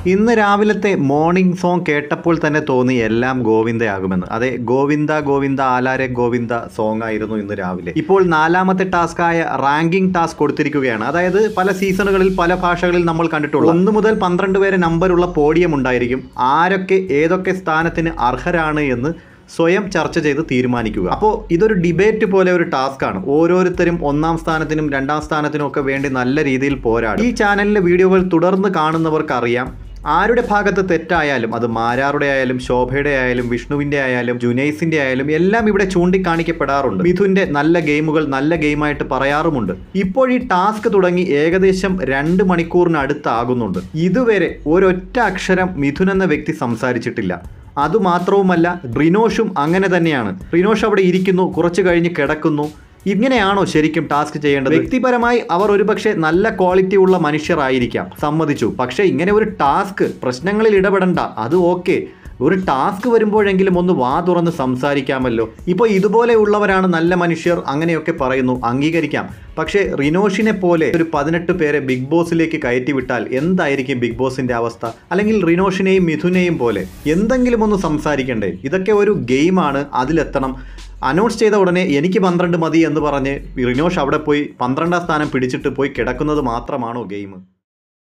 ഇന്ന് രാവിലത്തെ morning song കേട്ടപ്പോൾ തന്നെ തോന്നി എല്ലാം ഗോവിന്ദയാകുമെന്ന് അതെ ഗോവിന്ദ ഗോവിന്ദ ആലാരെ ഗോവിന്ദ സോങ് ആയിരുന്നു ഇന്ന് രാവിലെ ഇപ്പോൾ നാലാമത്തെ ടാസ്കായ റാങ്കിംഗ് ടാസ്ക് കൊടുത്തിരിക്കുകയാണ് അതായത് പല സീസണുകളിൽ പല ഭാഷകളിൽ നമ്മൾ കണ്ടിട്ടുള്ള ഒന്ന് മുതൽ പന്ത്രണ്ട് വരെ നമ്പറുള്ള പോഡിയം ഉണ്ടായിരിക്കും ആരൊക്കെ ഏതൊക്കെ സ്ഥാനത്തിന് അർഹരാണ് എന്ന് സ്വയം ചർച്ച ചെയ്ത് തീരുമാനിക്കുക അപ്പോൾ ഇതൊരു ഡിബേറ്റ് പോലെ ഒരു ടാസ്ക് ആണ് ഓരോരുത്തരും ഒന്നാം സ്ഥാനത്തിനും രണ്ടാം സ്ഥാനത്തിനും ഒക്കെ വേണ്ടി നല്ല രീതിയിൽ പോരാടും ഈ ചാനലിലെ വീഡിയോകൾ തുടർന്ന് കാണുന്നവർക്ക് അറിയാം ആരുടെ ഭാഗത്ത് തെറ്റായാലും അത് മാരാറുടെ ആയാലും ശോഭയുടെ ആയാലും വിഷ്ണുവിന്റെ ആയാലും ജുനൈസിന്റെ ആയാലും എല്ലാം ഇവിടെ ചൂണ്ടിക്കാണിക്കപ്പെടാറുണ്ട് മിഥുന്റെ നല്ല ഗെയിമുകൾ നല്ല ഗെയിമായിട്ട് പറയാറുമുണ്ട് ഇപ്പോൾ ഈ ടാസ്ക് തുടങ്ങി ഏകദേശം രണ്ട് മണിക്കൂറിനടുത്താകുന്നുണ്ട് ഇതുവരെ ഒരൊറ്റ അക്ഷരം മിഥുൻ എന്ന വ്യക്തി സംസാരിച്ചിട്ടില്ല അതുമാത്രവുമല്ല റിനോഷും അങ്ങനെ തന്നെയാണ് റിനോഷ് അവിടെ ഇരിക്കുന്നു കുറച്ച് കഴിഞ്ഞ് കിടക്കുന്നു ഇങ്ങനെയാണോ ശരിക്കും ടാസ്ക് ചെയ്യേണ്ടത് വ്യക്തിപരമായി അവർ ഒരുപക്ഷെ നല്ല ക്വാളിറ്റി ഉള്ള മനുഷ്യരായിരിക്കാം സമ്മതിച്ചു പക്ഷേ ഇങ്ങനെ ഒരു ടാസ്ക് പ്രശ്നങ്ങളിൽ ഇടപെടണ്ട അത് ഓക്കെ ഒരു ടാസ്ക് വരുമ്പോഴെങ്കിലും ഒന്ന് വാ തുറന്ന് സംസാരിക്കാമല്ലോ ഇപ്പോൾ ഇതുപോലെയുള്ളവരാണ് നല്ല മനുഷ്യർ അങ്ങനെയൊക്കെ പറയുന്നു അംഗീകരിക്കാം പക്ഷേ റിനോഷിനെ പോലെ ഒരു പതിനെട്ട് പേരെ ബിഗ് ബോസിലേക്ക് കയറ്റി വിട്ടാൽ എന്തായിരിക്കും ബിഗ് ബോസിന്റെ അവസ്ഥ അല്ലെങ്കിൽ റിനോഷിനെയും മിഥുനെയും പോലെ എന്തെങ്കിലും ഒന്ന് സംസാരിക്കണ്ടേ ഇതൊക്കെ ഒരു ഗെയിമാണ് അതിലെത്തണം അനൗൺസ് ചെയ്ത ഉടനെ എനിക്ക് പന്ത്രണ്ട് മതി എന്ന് പറഞ്ഞ് റിനോഷ് അവിടെ പോയി പന്ത്രണ്ടാം സ്ഥാനം പിടിച്ചിട്ട് പോയി കിടക്കുന്നത് മാത്രമാണോ ഗെയിം